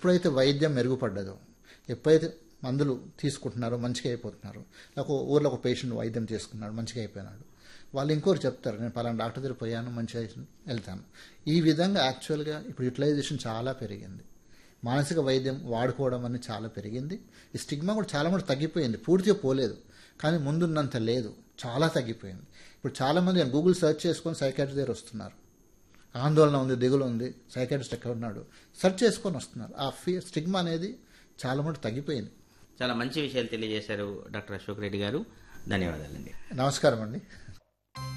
ఎప్పుడైతే వైద్యం మెరుగుపడ్డదో ఎప్పుడైతే మందులు తీసుకుంటున్నారో మంచిగా అయిపోతున్నారు ఒక ఊర్లో ఒక పేషెంట్ వైద్యం చేసుకున్నాడు మంచిగా అయిపోయినాడు వాళ్ళు ఇంకోరు చెప్తారు నేను పలానా డాక్టర్ దగ్గర పోయాను మంచిగా వెళ్తాను ఈ విధంగా యాక్చువల్గా ఇప్పుడు యూటిలైజేషన్ చాలా పెరిగింది మానసిక వైద్యం వాడుకోవడం అనేది చాలా పెరిగింది ఈ స్టిగ్మా కూడా చాలా మటు తగ్గిపోయింది పూర్తిగా పోలేదు కానీ ముందున్నంత లేదు చాలా తగ్గిపోయింది ఇప్పుడు చాలామంది గూగుల్ సెర్చ్ చేసుకొని సైకాట్రీ దగ్గర వస్తున్నారు ఆందోళన ఉంది దిగులు ఉంది సైకాట్రిస్ట్ ఎక్కడ ఉన్నాడు సెర్చ్ చేసుకొని వస్తున్నారు ఆ ఫీ స్టిగ్మా అనేది చాలా మటు తగ్గిపోయింది చాలా మంచి విషయాలు తెలియజేశారు డాక్టర్ అశోక్ రెడ్డి గారు ధన్యవాదాలండి నమస్కారం అండి